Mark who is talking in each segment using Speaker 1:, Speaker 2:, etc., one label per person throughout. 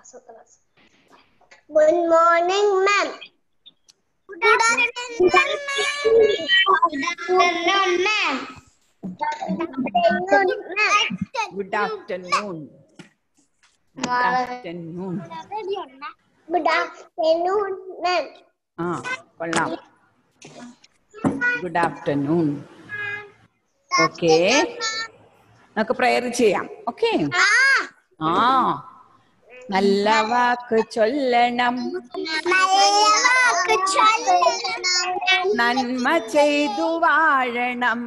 Speaker 1: Good morning, ma'am. Good afternoon, ma'am. Good afternoon, ma'am.
Speaker 2: Good afternoon good afternoon
Speaker 1: Good afternoon, ma'am.
Speaker 2: ആ കൊള്ളാം good afternoon okay നമുക്ക് prayer ചെയ്യാം okay ആ നല്ല വാക്ക് ചൊല്ലണം നന്മ ചെയ്തു വാഴണം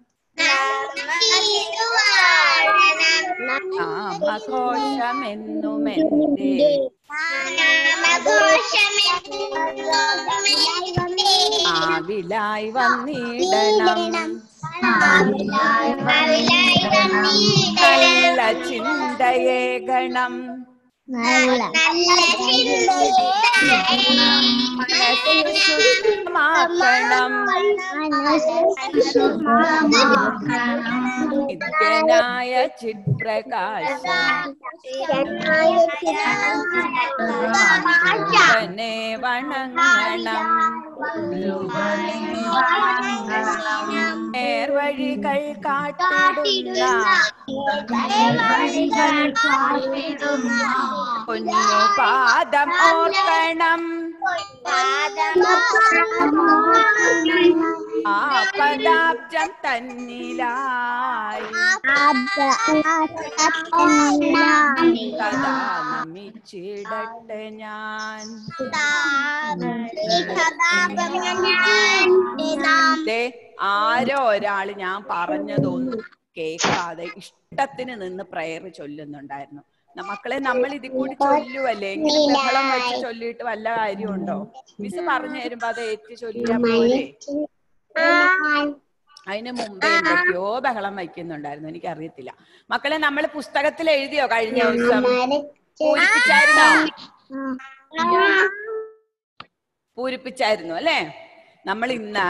Speaker 2: നാമഘോഷമെന്നുമെന്റെ ആവിലായി വന്നിടണം നല്ല ചിന്തയേകണം മനസ്സുമാക്കണം നിത്യനായ ചിത്പ്രകാശ അവനെ വണങ്ങണം നേർവഴികൾ കാട്ടിടുന്ന പൊന്നു പാദം ഓർക്കണം ആ പദാബ്ജം തന്നിലായി കഥാ നമിച്ചിടട്ടെ ഞാൻ ദേ, ആരോ ഒരാള് ഞാൻ പറഞ്ഞതൊന്നും കേൾക്കാതെ ഇഷ്ടത്തിന് നിന്ന് പ്രയർ ചൊല്ലുന്നുണ്ടായിരുന്നു ന- മക്കളെ നമ്മൾ ഇതിൽ കൂടി ചൊല്ലുവല്ലേ എങ്കിലും ബഹളം വെച്ച് ചൊല്ലിയിട്ട് വല്ല കാര്യമുണ്ടോ മിസ് പറഞ്ഞു തരുമ്പോ അത് ഏറ്റ് ചൊല്ലിയാ പോരെ അതിന് മുമ്പേ എന്തൊക്കെയോ ബഹളം വയ്ക്കുന്നുണ്ടായിരുന്നു എനിക്ക് അറിയത്തില്ല മക്കളെ നമ്മൾ പുസ്തകത്തിൽ എഴുതിയോ കഴിഞ്ഞ ദിവസം പൂരിപ്പിച്ചായിരുന്നോ പൂരിപ്പിച്ചായിരുന്നു അല്ലേ നമ്മൾ ഇന്ന്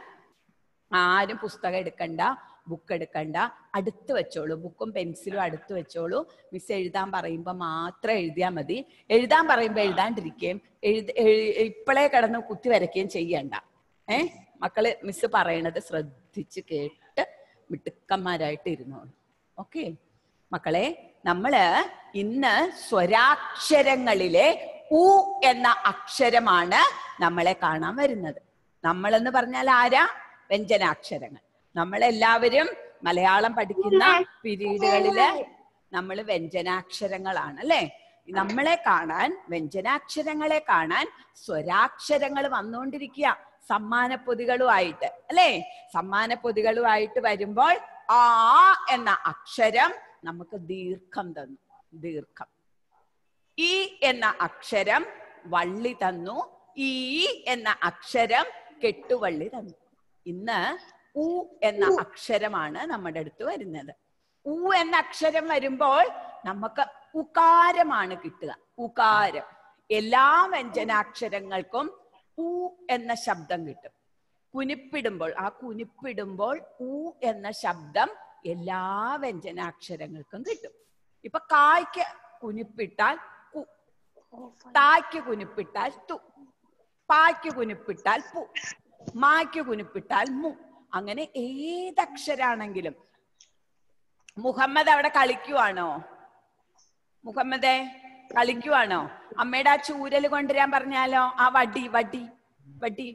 Speaker 2: ആരും പുസ്തകം എടുക്കണ്ട ബുക്ക് എടുക്കണ്ട അടുത്ത് വെച്ചോളൂ ബുക്കും പെൻസിലും അടുത്ത് വെച്ചോളൂ മിസ് എഴുതാൻ പറയുമ്പോൾ മാത്രം എഴുതിയാൽ മതി എഴുതാൻ പറയുമ്പോൾ എഴുതാണ്ടിരിക്കുകയും എഴുത ഇപ്പോഴേ കിടന്ന് കുത്തി വരയ്ക്കുകയും ചെയ്യണ്ട ഏ മക്കള് മിസ് പറയണത് ശ്രദ്ധിച്ച് കേട്ട് മിടുക്കന്മാരായിട്ട് ഇരുന്നോളൂ ഓക്കെ മക്കളെ നമ്മള് ഇന്ന് സ്വരാക്ഷരങ്ങളിലെ ഉ എന്ന അക്ഷരമാണ് നമ്മളെ കാണാൻ വരുന്നത് നമ്മളെന്ന് പറഞ്ഞാൽ ആരാ വ്യഞ്ജനാക്ഷരങ്ങൾ നമ്മളെല്ലാവരും മലയാളം പഠിക്കുന്ന പീരീഡുകളില് നമ്മൾ വ്യഞ്ജനാക്ഷരങ്ങളാണ് അല്ലെ നമ്മളെ കാണാൻ വ്യഞ്ജനാക്ഷരങ്ങളെ കാണാൻ സ്വരാക്ഷരങ്ങൾ വന്നുകൊണ്ടിരിക്കുക സമ്മാനപ്പൊതികളുമായിട്ട് അല്ലെ സമ്മാനപ്പൊതികളുമായിട്ട് വരുമ്പോൾ ആ എന്ന അക്ഷരം നമുക്ക് ദീർഘം തന്നു ദീർഘം ഈ എന്ന അക്ഷരം വള്ളി തന്നു ഈ എന്ന അക്ഷരം കെട്ടുവള്ളി തന്നു ഇന്ന് ഉ എന്ന അക്ഷരമാണ് നമ്മുടെ അടുത്ത് വരുന്നത് ഉ എന്ന അക്ഷരം വരുമ്പോൾ നമുക്ക് ഉകാരമാണ് കിട്ടുക ഉകാരം എല്ലാ വ്യഞ്ജനാക്ഷരങ്ങൾക്കും ഉ എന്ന ശബ്ദം കിട്ടും കുനിപ്പിടുമ്പോൾ ആ കുനിപ്പിടുമ്പോൾ ഉ എന്ന ശബ്ദം എല്ലാ വ്യഞ്ജനാക്ഷരങ്ങൾക്കും കിട്ടും ഇപ്പൊ കായ്ക്ക് കുനിപ്പിട്ടാൽ കു തായ്ക്ക് കുനിപ്പിട്ടാൽ തു പായ്ക്ക് കുനിപ്പിട്ടാൽ പു മായ്ക്ക് കുനിപ്പിട്ടാൽ മു അങ്ങനെ ഏതക്ഷരാണെങ്കിലും മുഹമ്മദ് അവിടെ കളിക്കുവാണോ മുഹമ്മദേ കളിക്കുവാണോ അമ്മയുടെ ആ ചൂരൽ കൊണ്ടുവരാൻ പറഞ്ഞാലോ ആ വടി വടി വടി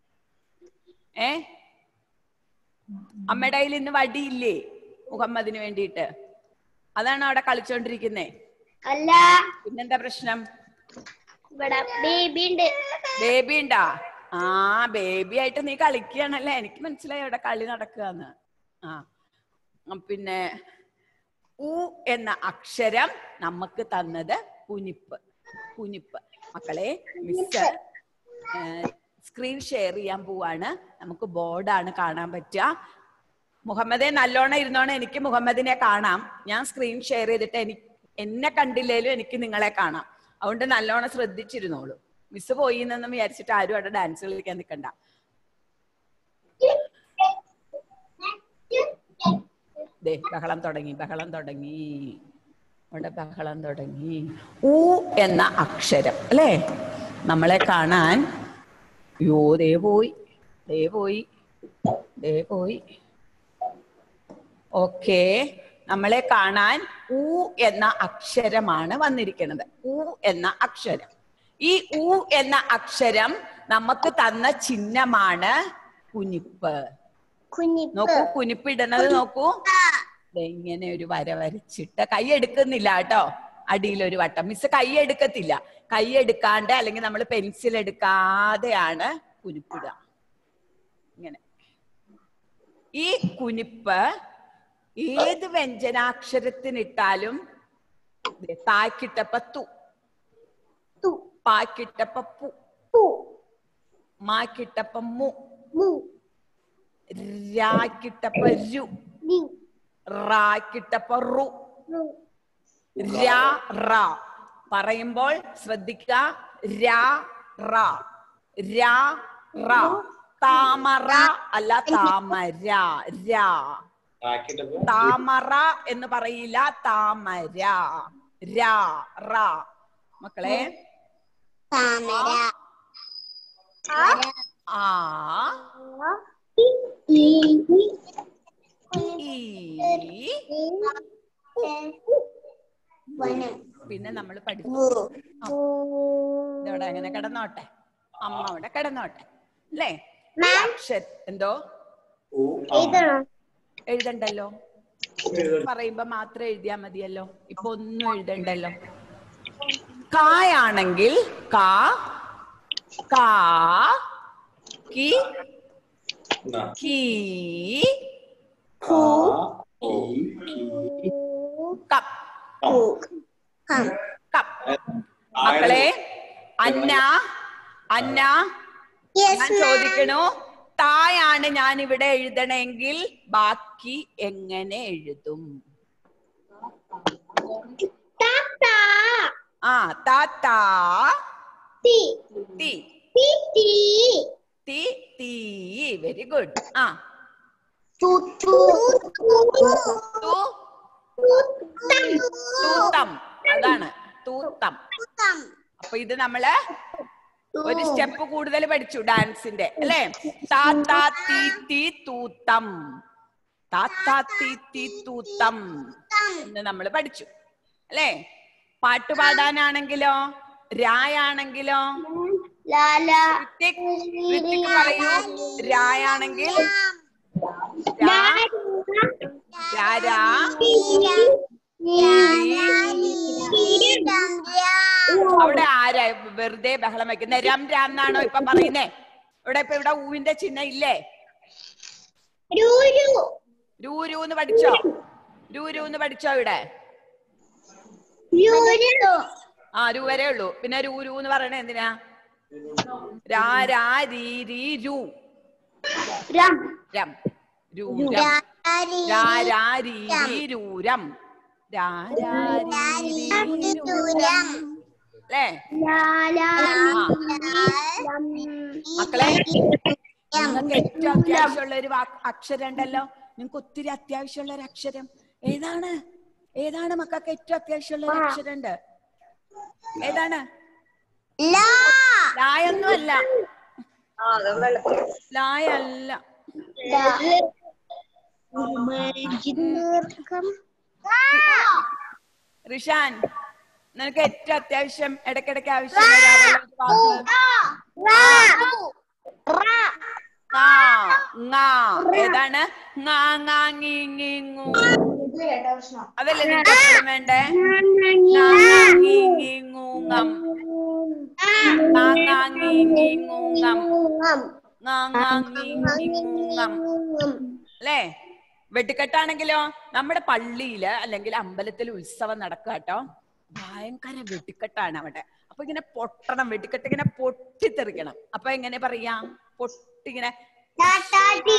Speaker 2: ഏ അമ്മയുടെ കയ്യിൽ ഇന്ന് വടിയില്ലേ മുഹമ്മദിന് വേണ്ടിയിട്ട് അതാണ് അവിടെ കളിച്ചോണ്ടിരിക്കുന്നേ
Speaker 1: അല്ല
Speaker 2: പിന്നെന്താ പ്രശ്നം
Speaker 1: ഇവിടെ ബേബി ഉണ്ട്
Speaker 2: ബേബി ഉണ്ടാ ആ ബേബി ആയിട്ട് നീ കളിക്കുകയാണല്ലേ എനിക്ക് മനസ്സിലായി അവിടെ കളി നടക്കുകന്ന് ആ ഉം, പിന്നെ ഉ എന്ന അക്ഷരം നമുക്ക് തന്നത് കുനിപ്പ് കുനിപ്പ് മക്കളെ മിസ് സ്ക്രീൻ ഷെയർ ചെയ്യാൻ പോവാണ് നമുക്ക് ബോർഡാണ് കാണാൻ പറ്റുക മുഹമ്മദെ നല്ലോണം ഇരുന്നോണം എനിക്ക് മുഹമ്മദിനെ കാണാം ഞാൻ സ്ക്രീൻ ഷെയർ ചെയ്തിട്ട് എനിക്ക് എന്നെ കണ്ടില്ലേലും എനിക്ക് നിങ്ങളെ കാണാം അതുകൊണ്ട് നല്ലോണം ശ്രദ്ധിച്ചിരുന്നോളൂ മിസ് പോയി എന്നൊന്നും വിചാരിച്ചിട്ട് ആരും അവിടെ ഡാൻസ് കളിക്കാൻ നിൽക്കണ്ട ദേ ബഹളം തുടങ്ങി ബഹളം തുടങ്ങി അവിടെ ബഹളം തുടങ്ങി ഊ എന്ന അക്ഷരം അല്ലേ നമ്മളെ കാണാൻ യോ ദേ പോയി ദേ പോയി ദേ പോയി ഓക്കെ നമ്മളെ കാണാൻ ഊ എന്ന അക്ഷരമാണ് വന്നിരിക്കുന്നത് ഊ എന്ന അക്ഷരം ഈ ഊ എന്ന അക്ഷരം നമുക്ക് തന്ന ചിഹ്നമാണ് കുനിപ്പ്
Speaker 1: കുഞ്ഞിപ്പ്
Speaker 2: നോക്കൂ കുനിപ്പിടുന്നത് നോക്കൂ ദേ ഇങ്ങനെ ഒരു വര വരച്ചിട്ട് കൈ എടുക്കുന്നില്ല കേട്ടോ അടിയിൽ ഒരു വട്ടം മിസ് കൈ എടുക്കത്തില്ല കൈ എടുക്കാണ്ട് അല്ലെങ്കിൽ നമ്മൾ പെൻസിൽ എടുക്കാതെയാണ് കുനിപ്പിടുക ഇങ്ങനെ ഈ കുനിപ്പ് ഏത് വ്യഞ്ജനാക്ഷരത്തിനിട്ടാലും ദേ താക്കിട്ടപ്പ തു
Speaker 1: തു
Speaker 2: പാക്കിട്ടപ്പ പു
Speaker 1: പു
Speaker 2: മാക്കിട്ടപ്പ മു
Speaker 1: മു
Speaker 2: രാക്കിട്ടപ്പ രു
Speaker 1: രി
Speaker 2: റാക്കിട്ടപ്പ റു
Speaker 1: രു
Speaker 2: രാ റ പറയുമ്പോൾ ശ്രദ്ധിക്കുക രാ റ രാ റ താമറ അല്ല താമര രാ താമറ എന്ന് പറയില്ല താമര രാ റ മക്കളെ
Speaker 1: താമര
Speaker 2: ആ
Speaker 1: ഈ
Speaker 2: ഈ
Speaker 1: വനം
Speaker 2: പിന്നെ നമ്മൾ പഠിച്ചു ഇതവിടെ അങ്ങനെ കിടന്നോട്ടെ അമ്മ അവിടെ കിടന്നോട്ടെ അല്ലേ ഈ അക്ഷര എന്തോ
Speaker 1: എഴുതണോ
Speaker 2: എഴുതണ്ടല്ലോ പറയുമ്പോ മാത്രം എഴുതിയാ മതിയല്ലോ ഇപ്പൊ ഒന്നും എഴുതണ്ടല്ലോ കായാണെങ്കിൽ കാ കാ കി കീ കപ്പ്
Speaker 1: കം
Speaker 2: കപ്പ് മക്കളെ അന്ന അന്ന ഞാൻ ചോദിക്കണു തായാണ് ഞാൻ ഇവിടെ എഴുതണമെങ്കിൽ ബാക്കി എങ്ങനെ എഴുതും
Speaker 1: താത്ത
Speaker 2: ആ താ താ
Speaker 1: തി
Speaker 2: തി
Speaker 1: തി തി
Speaker 2: തി തീ വെരി ഗുഡ് ആ
Speaker 1: തു തു
Speaker 2: തു തൂത്തം അതാണ് തൂത്തം അപ്പൊ ഇത് നമ്മള് ഒരു സ്റ്റെപ്പ് കൂടുതൽ പഠിച്ചു ഡാൻസിന്റെ അല്ലേ താ താ തീ തീ തൂത്തം താ താ തീ തീ തൂത്തം എന്ന് നമ്മൾ പഠിച്ചു അല്ലേ പാട്ട് പാടാനാണെങ്കിലോ രായാണെങ്കിലോ
Speaker 1: ലാല
Speaker 2: ഋത്തിക് ഋത്തിക് പറയൂ രായാണെങ്കിൽ രാ രാ രാ അവിടെ ആരാ വെറുതെ ബഹളം വെക്കുന്നത് രം രാം എന്നാണോ ഇപ്പൊ പറയുന്നേ ഇവിടെ ഇപ്പൊ ഇവിടെ ഊവിന്റെ ചിഹ്നം ഇല്ലേ രൂരു എന്ന് പഠിച്ചോ രൂരു എന്ന് പഠിച്ചോ ഇവിടെ ആ രു വരെ ഉള്ളൂ പിന്നെ രൂരു എന്ന് പറയണേ എന്തിനാ രാ രാ രീ രീ രു രം രൂരം രാ രാ രീ രീ രൂരം രാ രാ രീ രീ രൂരം അല്ലേ മക്കളെ നിങ്ങൾക്ക് ഏറ്റവും അത്യാവശ്യമുള്ള ഒരു വാക്ക് അക്ഷരം ഉണ്ടല്ലോ നിങ്ങൾക്ക് ഒത്തിരി അത്യാവശ്യമുള്ള ഒരു അക്ഷരം ഏതാണ് ഏതാണ് മക്കൾക്ക് ഏറ്റവും അത്യാവശ്യമുള്ള ഒരു അക്ഷരം ഉണ്ട് ഏതാണ് ലായൊന്നും അല്ല ലായല്ല റിഷാൻ നിനക്ക് ഏറ്റവും അത്യാവശ്യം ഇടയ്ക്കിടയ്ക്ക് ആവശ്യം വരാറുള്ള ഒരു വാക്ക് ങാ, ങാ. ഏതാണ് ങാ, ങാ, ngി, ngി, ngു. അതല്ലേ നിനക്ക് എപ്പോഴും വേണ്ടേ ങാ, ങാ, ngി, ngി, ngു, ngം. ങാ, ങാ, ngി, ngി, ngു, ngം. ങാ, ങാ, ngി, ngി, ngു, ngം. അല്ലേ വെട്ടിക്കെട്ടാണെങ്കിലോ നമ്മുടെ പള്ളിയില് അല്ലെങ്കിൽ അമ്പലത്തിൽ ഉത്സവം നടക്കുക കേട്ടോ ഭയങ്കര വെട്ടിക്കെട്ടാണ് അവിടെ അപ്പൊ ഇങ്ങനെ പൊട്ടണം വെട്ടിക്കെട്ട് ഇങ്ങനെ പൊട്ടിത്തെറിക്കണം അപ്പൊ എങ്ങനെ പറയാ പൊട്ടിങ്ങനെ ടാ, ടാ, ടി,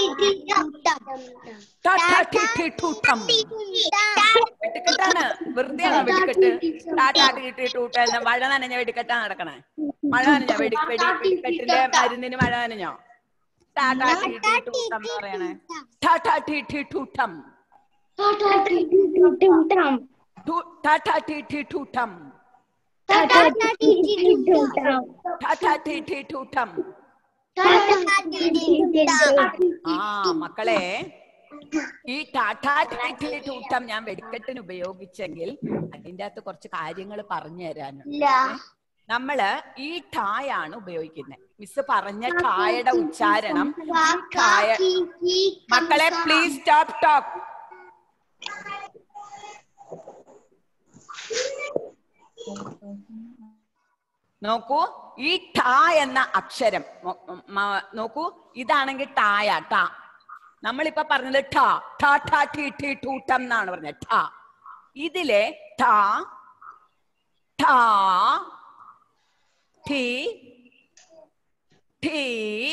Speaker 2: ടി, ഠൂട്ടം. വെട്ടിക്കെട്ടാണ് വെറുതെ ആണോ വെടിക്കെട്ട് ടാറ്റാ ടീട്ടി ടൂട്ട എന്ന മഴ നനഞ്ഞ വെടിക്കെട്ടാ നടക്കണേ മഴ നനഞ്ഞ വെടി വെടി വെടിക്കെട്ടിന്റെ മരുന്നിന് മഴ നനഞ്ഞോ ടാറ്റാ ടീട്ടി ടൂട്ടം എന്ന് പറയണേ ടാറ്റാ ടീട്ടി ടൂട്ടം ടു ട ട ടി ടി ടു ടം
Speaker 1: Tata titi tutam.
Speaker 2: ട ട ടി ടി ടു ടം
Speaker 1: Tata titi tutam.
Speaker 2: ആ മക്കളെ ഈ ടാറ്റാ ടി ടൂട്ടം ഞാൻ വെടിക്കെട്ടിന് ഉപയോഗിച്ചെങ്കിൽ അതിൻ്റെ അകത്ത് കുറച്ച് കാര്യങ്ങൾ പറഞ്ഞു തരാനുണ്ട്
Speaker 1: La.
Speaker 2: നമ്മള് ഈ ഠായാണ് ഉപയോഗിക്കുന്നത് മിസ് പറഞ്ഞ ഠായുടെ ഉച്ചാരണം ഈ ഠായ മക്കളെ പ്ലീസ് സ്റ്റോപ്പ് ടോക്ക് നോക്കൂ ഈ ഠാ എന്ന അക്ഷരം മൊ- മ- നോക്കൂ ഇതാണെങ്കിൽ ടായ ടാ നമ്മളിപ്പോ പറഞ്ഞത് ഠ ഠ ഠ ഠി ഠി ടൂട്ടം എന്നാണ് പറഞ്ഞത് ഠ ഇതിലെ ഠ ഠ ഠി ഠി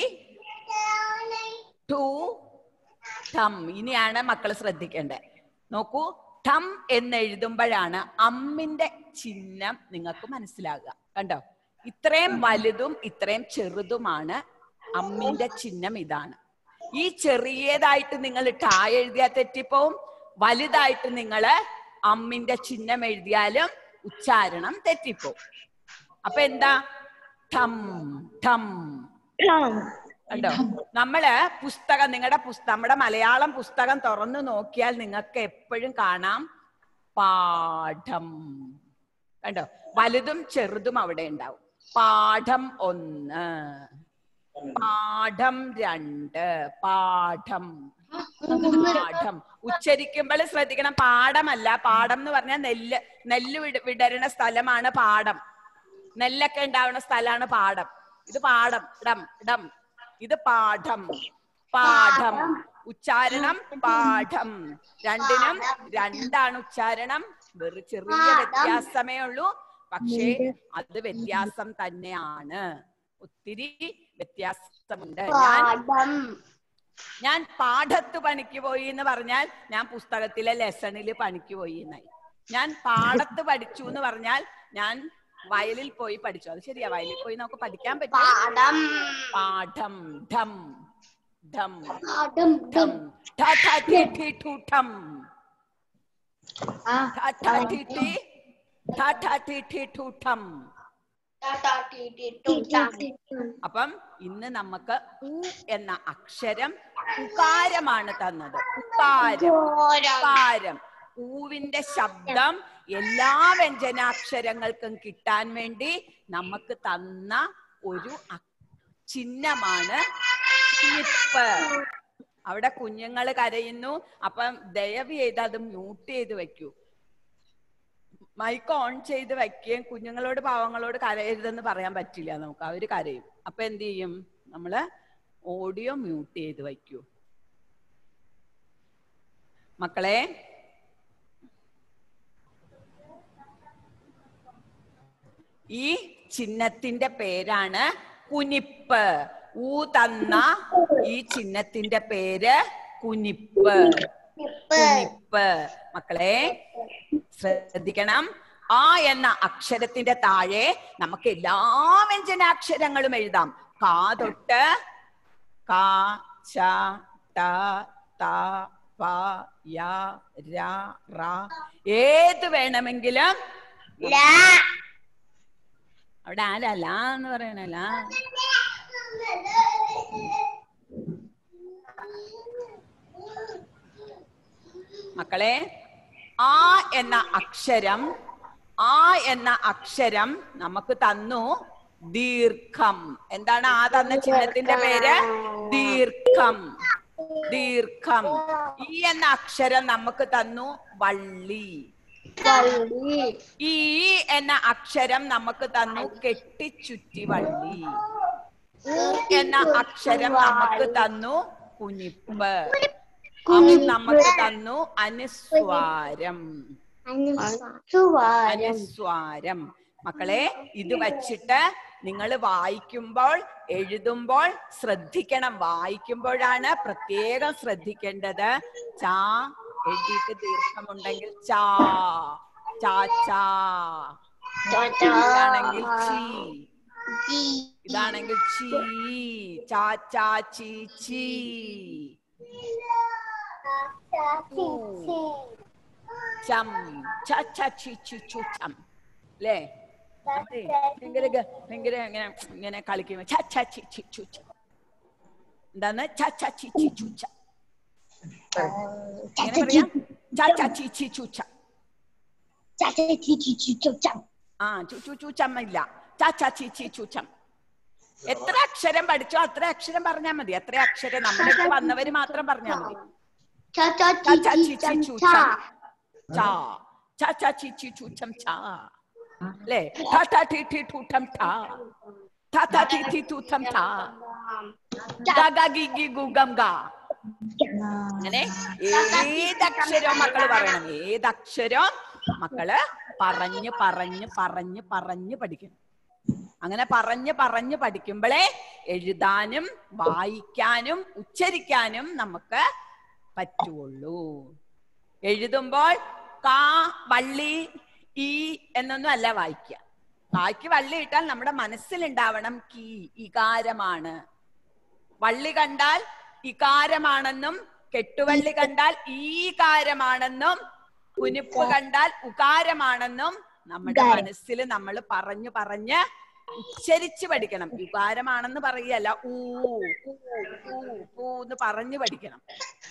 Speaker 2: ടു ടം ഇനിയാണ് മക്കൾ ശ്രദ്ധിക്കേണ്ടത് നോക്കൂ ടം എന്ന് എഴുതുമ്പോഴാണ് അമ്മിന്റെ ചിഹ്നം നിങ്ങൾക്ക് മനസ്സിലാകുക കണ്ടോ ഇത്രയും വലുതും ഇത്രയും ചെറുതുമാണ് അമ്മിന്റെ ചിഹ്നം ഇതാണ് ഈ ചെറിയതായിട്ട് നിങ്ങൾ ടായ എഴുതിയാൽ തെറ്റിപ്പോവും വലുതായിട്ട് നിങ്ങൾ അമ്മിന്റെ ചിഹ്നം എഴുതിയാലും ഉച്ചാരണം തെറ്റിപ്പോവും അപ്പൊ എന്താ ടം ടം കണ്ടോ നമ്മള് പുസ്തകം നിങ്ങളുടെ പുസ്തകം നമ്മുടെ മലയാളം പുസ്തകം തുറന്നു നോക്കിയാൽ നിങ്ങൾക്ക് എപ്പോഴും കാണാം പാഠം കണ്ടോ വലുതും ചെറുതും അവിടെ ഉണ്ടാവും പാഠം ഒന്ന് പാഠം രണ്ട് പാഠം പാഠം ഉച്ചരിക്കുമ്പോൾ ശ്രദ്ധിക്കണം പാടമല്ല പാടം എന്ന് പറഞ്ഞാൽ നെല്ല് നെല്ല് വിട വിടരുന്ന സ്ഥലമാണ് പാടം നെല്ലൊക്കെ ഉണ്ടാവുന്ന സ്ഥലമാണ് പാടം ഇത് പാടം ഡം ഡം ഇത് പാഠം പാഠം ഉച്ചാരണം പാഠം രണ്ടിനും രണ്ടാണ് ഉച്ചാരണം വെറു ചെറിയ വ്യത്യാസമേ ഉള്ളൂ പക്ഷേ അത് വ്യത്യാസം തന്നെയാണ് ഒത്തിരി വ്യത്യാസമുണ്ട് ഞാൻ
Speaker 1: പാഠം
Speaker 2: ഞാൻ പാഠത്ത് പണിക്ക് പോയി എന്ന് പറഞ്ഞാൽ ഞാൻ പുസ്തകത്തിലെ ലെസണിൽ പണിക്ക് പോയി എന്നായി ഞാൻ പാടത്ത് പഠിച്ചു എന്ന് പറഞ്ഞാൽ ഞാൻ വയലിൽ പോയി പഠിച്ചു അത് ശരിയാ വയലിൽ പോയി നമുക്ക് പഠിക്കാൻ പറ്റും
Speaker 1: പാഠം
Speaker 2: പാഠം ഠം ഠം
Speaker 1: പാഠം
Speaker 2: ഠം ഠ ഠ ഠി ഠി ഠു ഠം ഠ ഠ ഠി ഠി ഠ ഠ ഠി ഠി ഠു ഠം അപ്പം ഇന്ന് നമുക്ക് ഉ എന്ന അക്ഷരം ഉകാരമാണ് തന്നത് ഉകാരം ഉകാരം ഊവിന്റെ ശബ്ദം എല്ലാ വ്യഞ്ജനാക്ഷരങ്ങൾക്കും കിട്ടാൻ വേണ്ടി നമുക്ക് തന്ന ഒരു അ- ചിഹ്നമാണ് കുഞ്ഞിപ്പ് അവിടെ കുഞ്ഞുങ്ങൾ കരയുന്നു അപ്പം ദയവ് ചെയ്ത് അത് മ്യൂട്ട് ചെയ്ത് വെക്കൂ മൈക്ക് ഓൺ ചെയ്ത് വെക്കുകയും കുഞ്ഞുങ്ങളോട് പാവങ്ങളോട് കരയരുതെന്ന് പറയാൻ പറ്റില്ല നമുക്ക് അവര് കരയും അപ്പൊ എന്ത് ചെയ്യും നമ്മള് ഓഡിയോ മ്യൂട്ട് ചെയ്ത് വയ്ക്കൂ മക്കളെ ഈ ചിഹ്നത്തിന്റെ പേരാണ് കുനിപ്പ് ഊ തന്ന ഈ ചിഹ്നത്തിന്റെ പേര് കുനിപ്പ് കുനിപ്പ് മക്കളെ ശ്രദ്ധിക്കണം ആ എന്ന അക്ഷരത്തിന്റെ താഴെ നമുക്ക് എല്ലാ വ്യഞ്ജനാക്ഷരങ്ങളും എഴുതാം കാ തൊട്ട് കാ ച ട ത പ യ ര റ ഏത് വേണമെങ്കിലും അവിടെ ആരല്ല എന്ന് പറയണല്ല മക്കളെ ആ എന്ന അക്ഷരം ആ എന്ന അക്ഷരം നമുക്ക് തന്നു ദീർഘം എന്താണ് ആ തന്ന ചിഹ്നത്തിന്റെ പേര് ദീർഘം ദീർഘം ഈ എന്ന അക്ഷരം നമുക്ക് തന്നു വള്ളി ഈ എന്ന അക്ഷരം നമുക്ക് തന്നു കെട്ടിച്ചുറ്റി വള്ളി ഉ എന്ന അക്ഷരം നമുക്ക് തന്നു കുനിപ്പ് അം നമുക്ക് തന്നു അനുസ്വാരം അനുസ്വാരം മക്കളെ ഇത് വച്ചിട്ട് നിങ്ങൾ വായിക്കുമ്പോൾ എഴുതുമ്പോൾ ശ്രദ്ധിക്കണം വായിക്കുമ്പോഴാണ് പ്രത്യേകം ശ്രദ്ധിക്കേണ്ടത് ചാ എഴുതിയിട്ട് ദീർഘമുണ്ടെങ്കിൽ ചാ ചാ ചാ ഇതാണെങ്കിൽ ചീ ഇതാണെങ്കിൽ ചീ ചാ ചാ ചീ ചീ ചം ച ച ചി ചി ചു ചം അല്ലേ അതെ ഭയങ്കര ഗ- ഭയങ്കര ഇങ്ങനെ ഇങ്ങനെ കളിക്കുമ്പോ ച ച ചി ചി ചു ചം എന്താണ് ച ച ചി ചി ചു ചം എങ്ങനെ പറയാ ച ച ചി ചി ചു ചം ആ ചു ചു ചു ചം ഇല്ല ച ച ചി ചി ചു ചം എത്ര അക്ഷരം പഠിച്ചോ അത്ര അക്ഷരം പറഞ്ഞാൽ മതി എത്ര അക്ഷരം നമ്മുടെ അടുത്ത് വന്നവര് മാത്രം പറഞ്ഞാൽ മതി ച ച ചി ചി ചു ചം ച ച ച ചി ചി ചു ചം ച അല്ലേ ഠ ഠ ഠി ഠി ഠു ഠം ഠ ഠ ഠ ഠി ഠി ഠു ഠം ഠ ഗ ഗ ഗി ഗി ഗു ഗം ഗ അങ്ങനെ ഏതക്ഷരവും മക്കള് പറയണം ഏതക്ഷരം മക്കള് പറഞ്ഞ് പറഞ്ഞ് പറഞ്ഞ് പറഞ്ഞ് പഠിക്കണം അങ്ങനെ പറഞ്ഞ് പറഞ്ഞ് പഠിക്കുമ്പോഴേ എഴുതാനും വായിക്കാനും ഉച്ചരിക്കാനും നമുക്ക് പറ്റുള്ളൂ എഴുതുമ്പോൾ കാ വള്ളി ഈ എന്നൊന്നും അല്ല വായിക്കുക കായ്ക്ക് വള്ളി ഇട്ടാൽ നമ്മുടെ മനസ്സിലുണ്ടാവണം കീ ഇകാരമാണ് വള്ളി കണ്ടാൽ ഇകാരമാണെന്നും കെട്ടുവള്ളി കണ്ടാൽ ഈകാരമാണെന്നും കുനിപ്പ് കണ്ടാൽ ഉകാരമാണെന്നും നമ്മുടെ മനസ്സിൽ നമ്മൾ പറഞ്ഞു പറഞ്ഞ് ഉച്ചരിച്ച് പഠിക്കണം വികാരമാണെന്ന് പറയല്ല ഊ ഊ, ഊ, ഊ എന്ന് പറഞ്ഞു പഠിക്കണം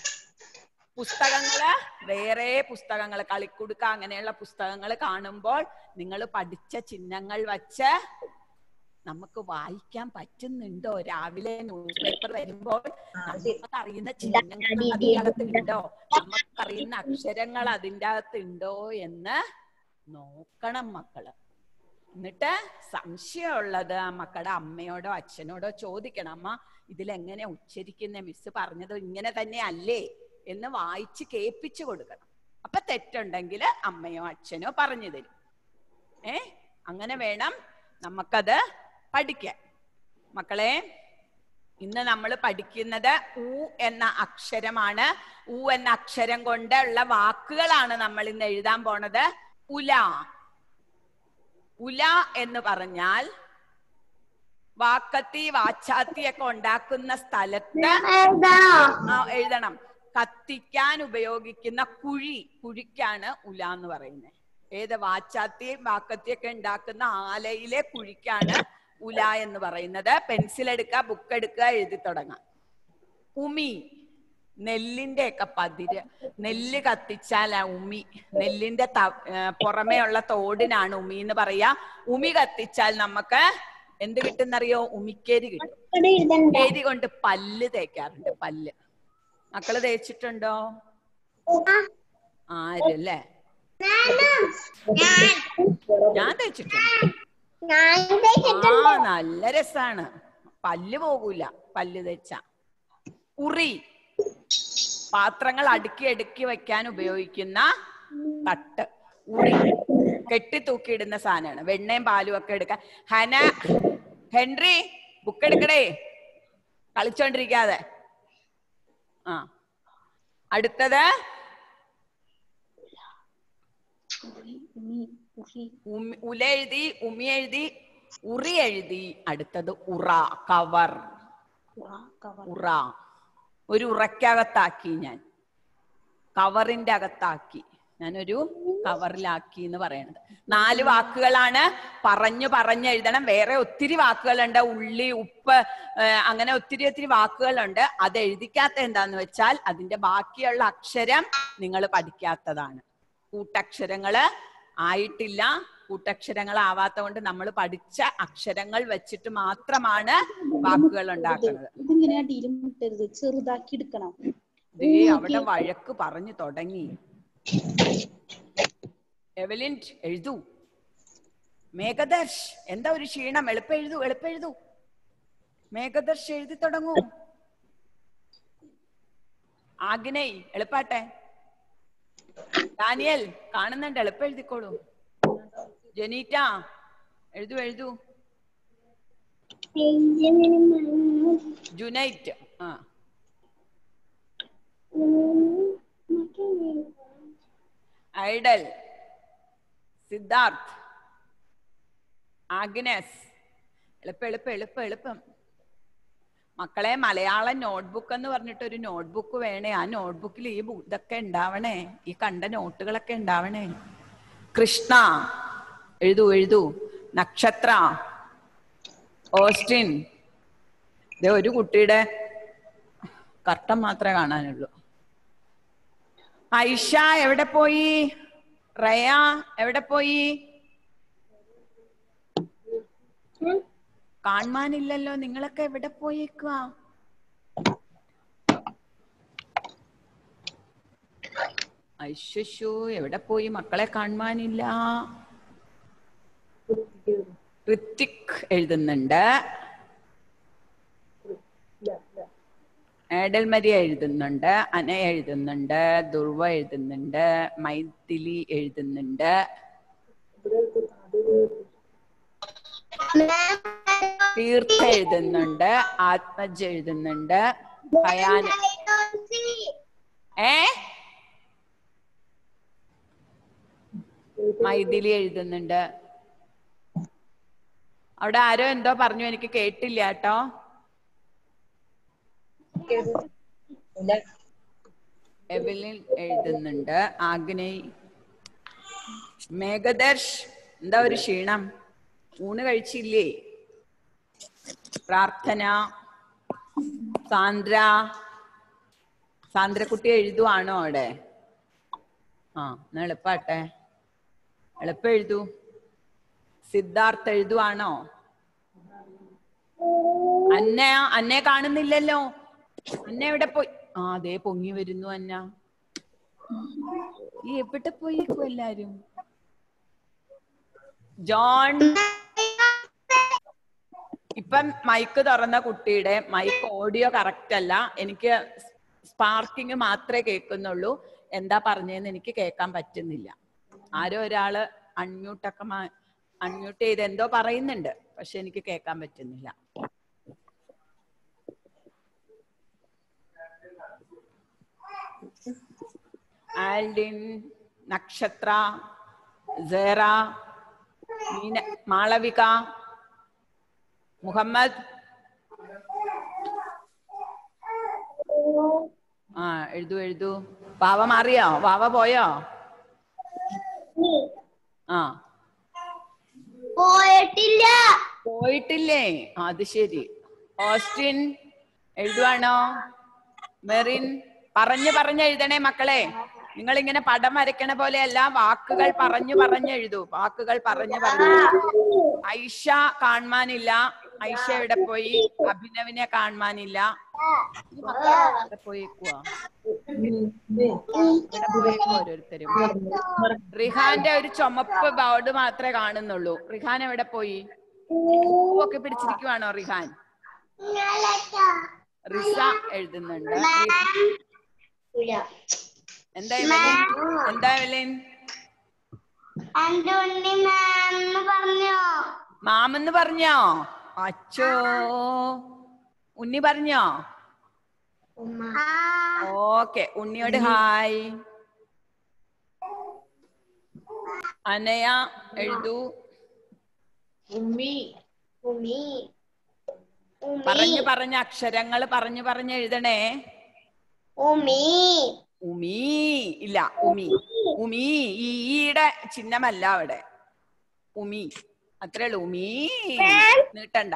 Speaker 2: പുസ്തകങ്ങള് വേറെ പുസ്തകങ്ങൾ കളിക്കുടുക്ക അങ്ങനെയുള്ള പുസ്തകങ്ങൾ കാണുമ്പോൾ നിങ്ങൾ പഠിച്ച ചിഹ്നങ്ങൾ വച്ച് നമുക്ക് വായിക്കാൻ പറ്റുന്നുണ്ടോ രാവിലെ ന്യൂസ് പേപ്പർ വരുമ്പോൾ നമുക്ക് അറിയുന്ന ചിഹ്നങ്ങൾ അതിന്റെ അകത്തുണ്ടോ നമുക്കറിയുന്ന അക്ഷരങ്ങൾ അതിന്റെ അകത്തുണ്ടോ എന്ന് നോക്കണം മക്കള് എന്നിട്ട് സംശയമുള്ളത് ആ മക്കളുടെ അമ്മയോടോ അച്ഛനോടോ ചോദിക്കണം അമ്മ ഇതിലെങ്ങനെ ഉച്ചരിക്കുന്ന മിസ് പറഞ്ഞത് ഇങ്ങനെ തന്നെ അല്ലേ എന്ന് വായിച്ച് കേൾപ്പിച്ചു കൊടുക്കണം അപ്പൊ തെറ്റുണ്ടെങ്കിൽ അമ്മയോ അച്ഛനോ പറഞ്ഞു തരും ഏ അങ്ങനെ വേണം നമുക്കത് പഠിക്കാൻ മക്കളെ ഇന്ന് നമ്മൾ പഠിക്കുന്നത് ഊ എന്ന അക്ഷരമാണ് ഊ എന്ന അക്ഷരം കൊണ്ടുള്ള വാക്കുകളാണ് നമ്മൾ ഇന്ന് എഴുതാൻ പോണത് ഉല ഉല എന്ന് പറഞ്ഞാൽ വാക്കത്തി വാച്ചാത്തി ഒക്കെ ഉണ്ടാക്കുന്ന സ്ഥലത്ത് ആ, എഴുതണം കത്തിക്കാൻ ഉപയോഗിക്കുന്ന കുഴി കുഴിക്കാണ് ഉല എന്ന് പറയുന്നത് ഏത് വാച്ചാത്തിയും വാക്കത്തിയൊക്കെ ഉണ്ടാക്കുന്ന ആലയിലെ കുഴിക്കാണ് ഉല എന്ന് പറയുന്നത് പെൻസിൽ എടുക്കുക ബുക്ക് എടുക്കുക എഴുതി തുടങ്ങാം ഉമി നെല്ലിന്റെ ഒക്കെ പതിര് നെല്ല് കത്തിച്ചാൽ ആ ഉമി നെല്ലിന്റെ ത- ഏ, പുറമേ ഉള്ള തോടിനാണ് ഉമി എന്ന് പറയാ ഉമി കത്തിച്ചാൽ നമുക്ക് എന്ത് കിട്ടുന്നറിയോ ഉമിക്കേരി കിട്ടും കേരി കൊണ്ട് പല്ല് തേക്കാറുണ്ട് പല്ല് മക്കള് തേച്ചിട്ടുണ്ടോ ആരല്ലേ ഞാൻ തേച്ചിട്ടുണ്ട് ആ നല്ല രസാണ് പല്ല് പോകൂല പല്ല് തേച്ച ഉറി പാത്രങ്ങൾ അടുക്കി അടുക്കി വെക്കാൻ ഉപയോഗിക്കുന്ന തട്ട് ഉറി കെട്ടി തൂക്കിയിടുന്ന സാധനമാണ് വെണ്ണയും പാലും ഒക്കെ എടുക്കാൻ ഹന ഹെൻറി ബുക്ക് എടുക്കടേ കളിച്ചോണ്ടിരിക്കാതെ ആ അടുത്തത് ഉമി ഉല എഴുതി ഉമി എഴുതി ഉറി എഴുതി അടുത്തത് ഉറ കവർ ഉറ ഒരു ഉറക്കകത്താക്കി ഞാൻ കവറിന്റെ അകത്താക്കി ഞാനൊരു കവറിലാക്കി എന്ന് പറയണത് നാല് വാക്കുകളാണ് പറഞ്ഞു പറഞ്ഞ് എഴുതണം വേറെ ഒത്തിരി വാക്കുകളുണ്ട് ഉള്ളി ഉപ്പ് ഏഹ് അങ്ങനെ ഒത്തിരി ഒത്തിരി വാക്കുകളുണ്ട് അത് എഴുതിക്കാത്ത എന്താന്ന് വെച്ചാൽ അതിന്റെ ബാക്കിയുള്ള അക്ഷരം നിങ്ങൾ പഠിക്കാത്തതാണ് കൂട്ടക്ഷരങ്ങള് ആയിട്ടില്ല കൂട്ടക്ഷരങ്ങൾ ആവാത്ത കൊണ്ട് നമ്മൾ പഠിച്ച അക്ഷരങ്ങൾ വെച്ചിട്ട് മാത്രമാണ് വാക്കുകൾ ഉണ്ടാക്കുന്നത്
Speaker 3: ഇതിങ്ങനെ അടിയിൽ മുട്ടരുത് ചെറുതാക്കി എടുക്കണം
Speaker 2: ദേ അവിടെ വഴക്ക് പറഞ്ഞു തുടങ്ങി എവലിൻ എഴുതൂ മേഘദർശ് എന്താ ഒരു ക്ഷീണം എളുപ്പം എഴുതൂ എളുപ്പം എഴുതൂ മേഘദർശ് എഴുതി തുടങ്ങൂ ആഗ്നേയ് എളുപ്പാട്ടെ ഡാനിയൽ കാണുന്നുണ്ട് എളുപ്പം എഴുതിക്കോളൂ ജനീറ്റ എഴുതൂ എഴുതൂ ജുനൈറ്റ് ആ ഐഡൽ സിദ്ധാർത്ഥ് ആഗ്നസ് എളുപ്പം എളുപ്പം എളുപ്പം എളുപ്പം മക്കളെ മലയാളം നോട്ട്ബുക്ക് എന്ന് പറഞ്ഞിട്ട് ഒരു നോട്ട്ബുക്ക് വേണേ ആ നോട്ട്ബുക്കിൽ ഈ ബു- ഇതൊക്കെ ഉണ്ടാവണേ ഈ കണ്ട നോട്ടുകളൊക്കെ ഉണ്ടാവണേ കൃഷ്ണ എഴുതൂ എഴുതൂ നക്ഷത്ര ഓസ്റ്റിൻ ഇത് ഒരു കുട്ടിയുടെ കർട്ടം മാത്രമേ കാണാനുള്ളൂ ഐഷ എവിടെ പോയി റയ എവിടെ പോയി കാണാനില്ലല്ലോ നിങ്ങളൊക്കെ എവിടെ പോയേക്കുക ഐശ്വശു എവിടെ പോയി മക്കളെ കാണാനില്ല ഋത്തിക് എഴുതുന്നുണ്ട് ഏഡൽമരി എഴുതുന്നുണ്ട് അന എഴുതുന്നുണ്ട് ദുർവ എഴുതുന്നുണ്ട് മൈഥിലി എഴുതുന്നുണ്ട് തീർത്ഥ എഴുതുന്നുണ്ട് ആത്മജ എഴുതുന്നുണ്ട് ഭയാന ഏ മൈഥിലി എഴുതുന്നുണ്ട് അവിടെ ആരോ എന്തോ പറഞ്ഞു എനിക്ക് കേട്ടില്ല കേട്ടോ എവലിൻ എഴുതുന്നുണ്ട് ആഗ്നേയ് മേഘദർശ് എന്താ ഒരു ക്ഷീണം ഊണ് കഴിച്ചില്ലേ പ്രാർത്ഥന സാന്ദ്ര സാന്ദ്രക്കുട്ടി എഴുതുവാണോ അവിടെ ആ എന്നാ എളുപ്പാട്ടെ എളുപ്പം എഴുതൂ സിദ്ധാർത്ഥ് എഴുതുവാണോ അന്ന അന്നെ കാണുന്നില്ലല്ലോ അന്ന എവിടെ പോയി ആ അതേ പൊങ്ങി വരുന്നു അന്ന ഈ എവിടെ പോയേക്കും എല്ലാരും ജോൺ ഇപ്പം മൈക്ക് തുറന്ന കുട്ടിയുടെ മൈക്ക് ഓഡിയോ കറക്റ്റ് അല്ല എനിക്ക് സ്പാർക്കിങ് മാത്രമേ കേൾക്കുന്നുള്ളൂ എന്താ പറഞ്ഞതെന്ന് എനിക്ക് കേൾക്കാൻ പറ്റുന്നില്ല ആരോ ഒരാള് അൺമ്യൂട്ടൊക്കെ അൺമ്യൂട്ട് ചെയ്ത് എന്തോ പറയുന്നുണ്ട് പക്ഷെ എനിക്ക് കേൾക്കാൻ പറ്റുന്നില്ല ആൽഡിൻ നക്ഷത്ര സേറ മീന മാളവിക മുഹമ്മദ് ആ എഴുതൂ എഴുതൂ വാവ മാറിയോ വാവ പോയോ ആ
Speaker 1: പോയിട്ടില്ല
Speaker 2: പോയിട്ടില്ലേ ആ, അത് ശരി ഓസ്റ്റിൻ എഴുതുവാണോ മെറിൻ പറഞ്ഞു പറഞ്ഞു എഴുതണേ മക്കളെ നിങ്ങൾ ഇങ്ങനെ പടം വരയ്ക്കണ പോലെയല്ല വാക്കുകൾ പറഞ്ഞു പറഞ്ഞു എഴുതൂ വാക്കുകൾ പറഞ്ഞു പറഞ്ഞു ഐഷ കാണാനില്ല ഐഷ എവിടെ പോയി അഭിനവിനെ കാണാനില്ല ഈ മക്കളെ എവിടെ പോയേക്കുവാ എവിടെ പോയേക്കുവാ ഓരോരുത്തരും റിഹാന്റെ ഒരു ചുമപ്പ് ബോർഡ് മാത്രമേ കാണുന്നുള്ളൂ റിഹാൻ എവിടെ പോയി പൂവൊക്കെ പിടിച്ചിരിക്കുവാണോ റിഹാൻ റിസ എഴുതുന്നുണ്ട് എന്താ എവലിൻ എന്താ എവലിൻ
Speaker 1: എന്റെ ഉണ്ണി മാം പറഞ്ഞോ
Speaker 2: മാമെന്ന് പറഞ്ഞോ അച്ചോ ഉണ്ണി പറഞ്ഞോ
Speaker 1: ആ
Speaker 2: ഓക്കെ ഉണ്ണിയോട് ഹായ് അനയ എഴുതൂ
Speaker 1: ഉമ്മി ഉമ്മി
Speaker 2: പറഞ്ഞു പറഞ്ഞ അക്ഷരങ്ങൾ പറഞ്ഞു പറഞ്ഞ് എഴുതണേ
Speaker 1: ഉമ്മി
Speaker 2: ഉമീ ഇല്ല ഉമി ഉമീ ഈ ഈയുടെ ചിഹ്നമല്ല അവിടെ ഉമി അത്രേ ഉള്ളൂ ഉമീ നീട്ടണ്ട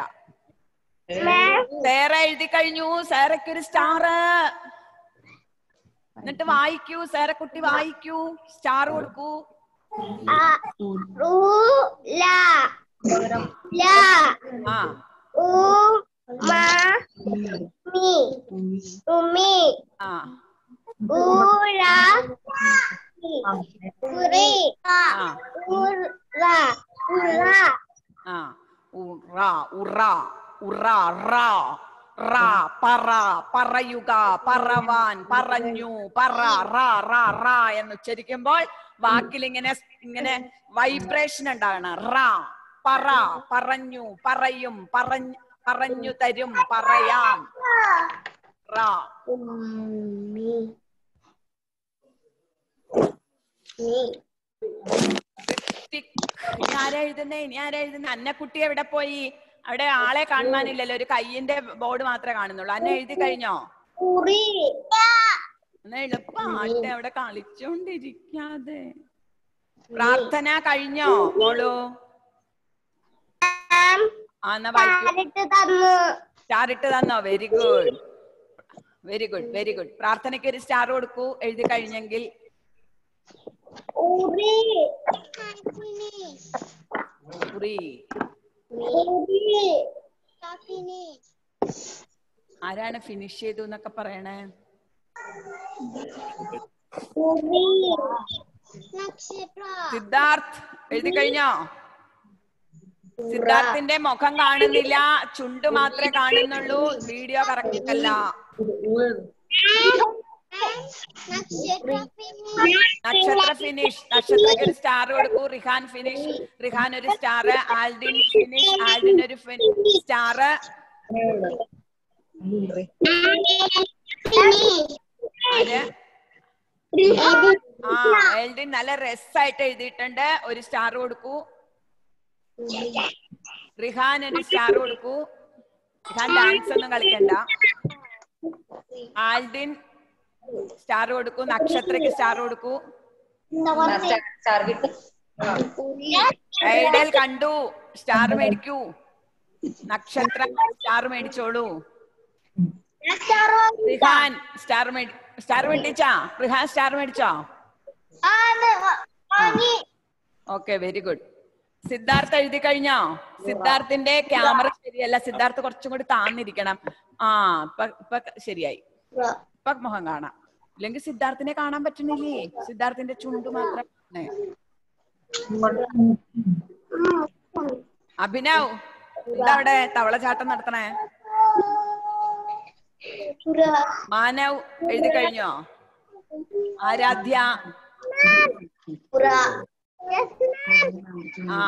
Speaker 2: സേറ എഴുതി കഴിഞ്ഞു സേറയ്ക്ക് ഒരു സ്റ്റാർ എന്നിട്ട് വായിക്കൂ സേറക്കുട്ടി വായിക്കൂ സ്റ്റാർ കൊടുക്കൂ
Speaker 1: ആ റൂ ല ല
Speaker 2: ആ
Speaker 1: ഉ മ മി ഉമ്മി
Speaker 2: ആ
Speaker 1: ഊര ഉറി
Speaker 2: ആ
Speaker 1: ഉറ ഉറ
Speaker 2: ആ ഉറ ഉറ ഉറ റ റ പറ പറയുക പറവാൻ പറഞ്ഞു പറ റ റ റ എന്ന് ഉച്ചരിക്കുമ്പോൾ വാക്കിൽ ഇങ്ങനെ ഇങ്ങനെ വൈബ്രേഷൻ ഉണ്ടാകണം റ പറ പറഞ്ഞു പറയും പറഞ്ഞു പറഞ്ഞു തരും പറയാം റ
Speaker 1: ഉമ്മി മി
Speaker 2: ടിക്. ഇനി ആരാ എഴുതുന്നേ ഇനി ആരാ എഴുതുന്നേ അന്നക്കുട്ടി എവിടെ പോയി അവിടെ ആളെ കാണുവാനില്ലല്ലോ ഒരു കയ്യിന്റെ ബോർഡ് മാത്രമേ കാണുന്നുള്ളൂ അന്നെ എഴുതി കഴിഞ്ഞോ
Speaker 1: കുറി
Speaker 2: എന്നാ എളുപ്പമാട്ടെ അവിടെ കളിച്ചോണ്ടിരിക്കാതെ പ്രാർത്ഥന കഴിഞ്ഞോ മോളു ആ എന്നാ വായിക്കൂ
Speaker 1: കാലിട്ട് തന്നു
Speaker 2: സ്റ്റാർ ഇട്ട് തന്നോ very good very good very good പ്രാർത്ഥനയ്ക്ക് ഒരു സ്റ്റാർ കൊടുക്കൂ എഴുതി കഴിഞ്ഞെങ്കിൽ
Speaker 1: ഉറി
Speaker 2: കുറി
Speaker 1: ഉറി
Speaker 2: ആരാണ് ഫിനിഷ് ചെയ്തു എന്നൊക്കെ പറയണേ
Speaker 1: ഉറി നക്ഷത്ര
Speaker 2: സിദ്ധാർത്ഥ് എഴുതി കഴിഞ്ഞോ സിദ്ധാർത്ഥിന്റെ മുഖം കാണുന്നില്ല ചുണ്ട് മാത്രമേ കാണുന്നുള്ളൂ വീഡിയോ കറക്റ്റ് അല്ല
Speaker 1: നക്ഷത്ര
Speaker 2: നക്ഷത്ര ഫിനിഷ് നക്ഷത്രയ്ക്ക് ഒരു സ്റ്റാർ കൊടുക്കൂ റിഹാൻ ഫിനിഷ് റിഹാൻ ഒരു സ്റ്റാർ ആൽഡിൻ ഫിനിഷ് ആൽഡിൻ ഒരു സ്റ്റാർ ആര് ആ ആൽഡിൻ നല്ല രസായിട്ട് എഴുതിയിട്ടുണ്ട് ഒരു സ്റ്റാർ കൊടുക്കൂ റിഹാൻ ഒരു സ്റ്റാർ കൊടുക്കൂ റിഹാൻ ഡാൻസ് ഒന്നും കളിക്കണ്ട ആൽഡിൻ സ്റ്റാർ കൊടുക്കൂ നക്ഷത്രയ്ക്ക് സ്റ്റാർ കൊടുക്കൂ ഐഡൽ കണ്ടു സ്റ്റാർ മേടിക്കൂ നക്ഷത്ര സ്റ്റാർ മേടിച്ചോളൂ റിഹാൻ സ്റ്റാർ മേടി സ്റ്റാർ മേടിച്ചാ റിഹാൻ സ്റ്റാർ മേടിച്ചോ ഓക്കെ വെരി ഗുഡ് സിദ്ധാർത്ഥ എഴുതി കഴിഞ്ഞോ സിദ്ധാർത്ഥിന്റെ ക്യാമറ ശരിയല്ല സിദ്ധാർത്ഥ കുറച്ചും കൂടി താന്നിരിക്കണം ആ ഇപ്പൊ ഇപ്പൊ ശരിയായി ഇപ്പൊ മുഖം കാണാം ഇല്ലെങ്കിൽ സിദ്ധാർത്ഥിനെ കാണാൻ പറ്റണില്ലേ സിദ്ധാർത്ഥിന്റെ ചുണ്ട് മാത്രം കാണണേ. അഭിനവ് എന്താ അവിടെ തവളചാട്ടം നടത്തണേ മാനവ് എഴുതി കഴിഞ്ഞോ ആരാധ്യ ആ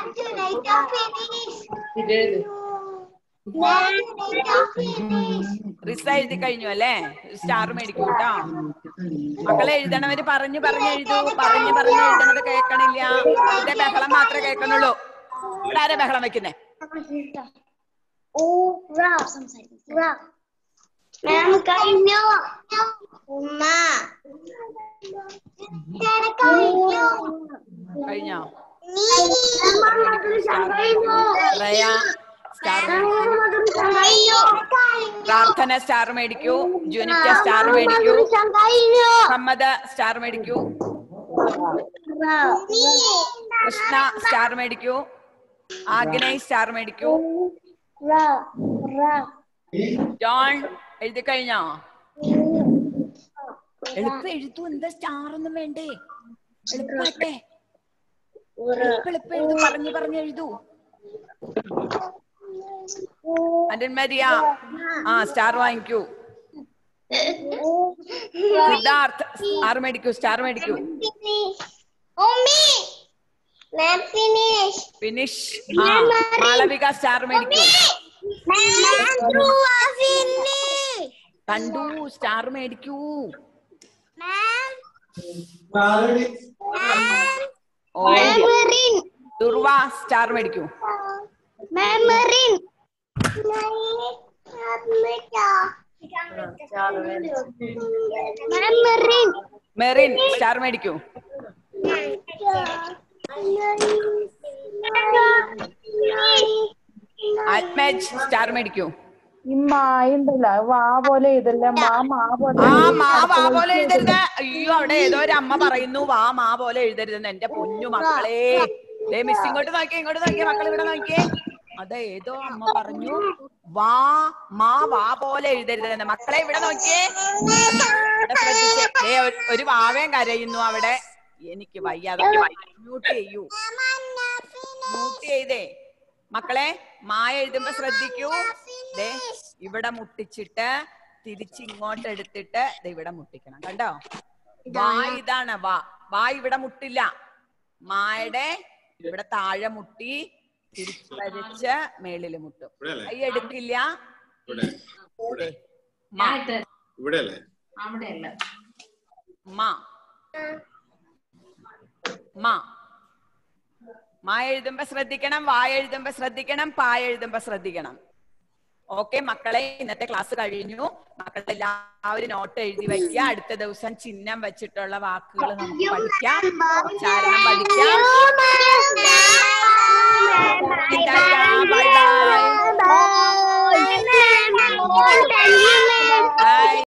Speaker 2: റിസ എഴുതി കഴിഞ്ഞു അല്ലേ സ്റ്റാർ മേടിക്കൂ കേട്ടോ മക്കളെ എഴുതണവര് പറഞ്ഞു പറഞ്ഞു എഴുതൂ പറഞ്ഞു പറഞ്ഞു എഴുതണത് കേൾക്കണില്ല അതിന്റെ ബഹളം മാത്രമേ കേൾക്കണുള്ളൂ ഇവിടെ ആരാ ബഹളം വെക്കുന്നേ
Speaker 1: മാം കഴിഞ്ഞു ഉമ്മ കഴിഞ്ഞു
Speaker 2: കഴിഞ്ഞോ
Speaker 1: നീ
Speaker 2: റയ സ്റ്റാർ മേടിക്കൂ
Speaker 1: കഴിഞ്ഞു
Speaker 2: പ്രാർത്ഥന സ്റ്റാർ മേടിക്കൂ ജുനിക്ക സ്റ്റാർ മേടിക്കൂ
Speaker 1: കഴിഞ്ഞു
Speaker 2: മുഹമ്മദ് സ്റ്റാർ മേടിക്കൂ കൃഷ്ണ സ്റ്റാർ മേടിക്കൂ ആഗ്നേയ് സ്റ്റാർ മേടിക്കൂ ജോൺ എഴുതി കഴിഞ്ഞോ എളുപ്പം എഴുതൂ എന്താ സ്റ്റാർ ഒന്നും വേണ്ടേ എളുപ്പട്ടെ എളുപ്പം എളുപ്പം എഴുതു പറഞ്ഞു പറഞ്ഞു എഴുതൂ അൻഡൻ മരിയ ആ സ്റ്റാർ വാങ്ങിക്കൂ സിദ്ധാർത്ഥ് സ്റ്റാർ മേടിക്കൂ സ്റ്റാർ മേടിക്കൂ
Speaker 1: ഉമ്മി മാം ഫിനിഷ്
Speaker 2: ഫിനിഷ് ആ മാളവിക സ്റ്റാർ മേടിക്കൂ
Speaker 1: മാം ധ്രുവ ഫിനിഷ്
Speaker 2: കണ്ടു സ്റ്റാർ മേടിക്കൂ
Speaker 1: മാം
Speaker 2: ഓ
Speaker 1: മെറിൻ
Speaker 2: ദുർവ സ്റ്റാർ മേടിക്കൂ
Speaker 1: ma'am Merin ma'am Merin
Speaker 2: Merin star മേടിക്കൂ ആത്മേജ് സ്റ്റാർ മേടിക്കൂ
Speaker 4: ഈ മായുണ്ടല്ലോ അത് വാ പോലെ എഴുതല്ല മാ മാ പോലെ
Speaker 2: ആ മാ വാ പോലെ എഴുതരുത് അയ്യോ അവിടെ ഏതോ ഒരു അമ്മ പറയുന്നു വാ മാ പോലെ എഴുതരുതെന്ന് എന്റെ പൊന്നു മക്കളെ ദേ മിസ് ഇങ്ങോട്ട് നോക്കിയേ ഇങ്ങോട്ട് നോക്കിയേ മക്കൾ ഇവിടെ നോക്കിയേ അതെ ഏതോ അമ്മ പറഞ്ഞു വാ മാ വാ പോലെ എഴുതരുതെന്ന് മക്കളെ ഇവിടെ നോക്കിയേ ഇവിടെ ശ്രദ്ധിച്ചേ ദേ ഒരു- ഒരു വാവയും കരയുന്നു അവിടെ എനിക്ക് വയ്യാതെ മ്യൂട്ട് ചെയ്യൂ മ്യൂട്ട് ചെയ്തേ മക്കളെ മായ എഴുതുമ്പോ ശ്രദ്ധിക്കൂ ദേ ഇവിടെ മുട്ടിച്ചിട്ട് തിരിച്ച് ഇങ്ങോട്ട് എടുത്തിട്ട് ദേ ഇവിടെ മുട്ടിക്കണം കണ്ടോ വാ ഇതാണ് വാ വാ ഇവിടെ മുട്ടില്ല മായുടെ ഇവിടെ താഴെ മുട്ടി തിരിച്ച് വരച്ച് മേളില് മുട്ടും
Speaker 5: ഇവിടെയല്ലേ
Speaker 2: കൈ എടുക്കില്ല
Speaker 5: ഇവിടെ
Speaker 2: ദേ, മാ
Speaker 5: ഇവിടെയല്ലേ
Speaker 2: മാ മാ മാ എഴുതുമ്പോ ശ്രദ്ധിക്കണം വാ എഴുതുമ്പോ ശ്രദ്ധിക്കണം പാ എഴുതുമ്പോ ശ്രദ്ധിക്കണം ഓക്കെ മക്കളെ ഇന്നത്തെ ക്ലാസ് കഴിഞ്ഞു മക്കളെല്ലാവരും നോട്ട് എഴുതി വയ്ക്കുക അടുത്ത ദിവസം ചിഹ്നം വെച്ചിട്ടുള്ള വാക്കുകൾ നമുക്ക് പഠിക്കാം ഉച്ചാരണം പഠിക്കാം ബൈ ബൈ
Speaker 1: Bye.
Speaker 2: ബൈ